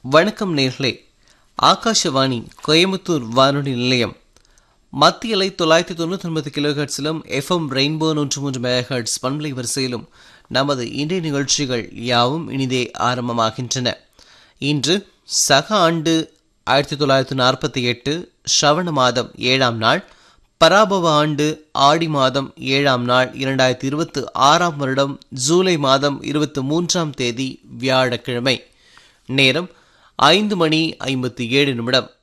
வணக்கம் நேர்களே ஆகாஷவாணி கோயம்புத்தூர் வானொலி நிலையம் மத்திய அலை தொள்ளாயிரத்தி தொண்ணூற்றி ஒன்பது கிலோஹெட்ஸிலும் எஃப்எம் ரெயின்போ நூற்று மூன்று மெகாஹெட்ஸ் பண்பலை வரிசையிலும் நமது இன்றைய நிகழ்ச்சிகள் யாவும் இனிதே ஆரம்பமாகின்றன இன்று சக ஆண்டு ஆயிரத்தி தொள்ளாயிரத்தி நாற்பத்தி எட்டு ஸ்ரவண மாதம் ஏழாம் நாள் பராபவ ஆண்டு ஆடி மாதம் ஏழாம் நாள் இரண்டாயிரத்தி இருபத்தி ஆறாம் வருடம் ஜூலை மாதம் இருபத்தி மூன்றாம் தேதி வியாழக்கிழமை நேரம் ஐந்து மணி ஐம்பத்தி ஏழு நிமிடம்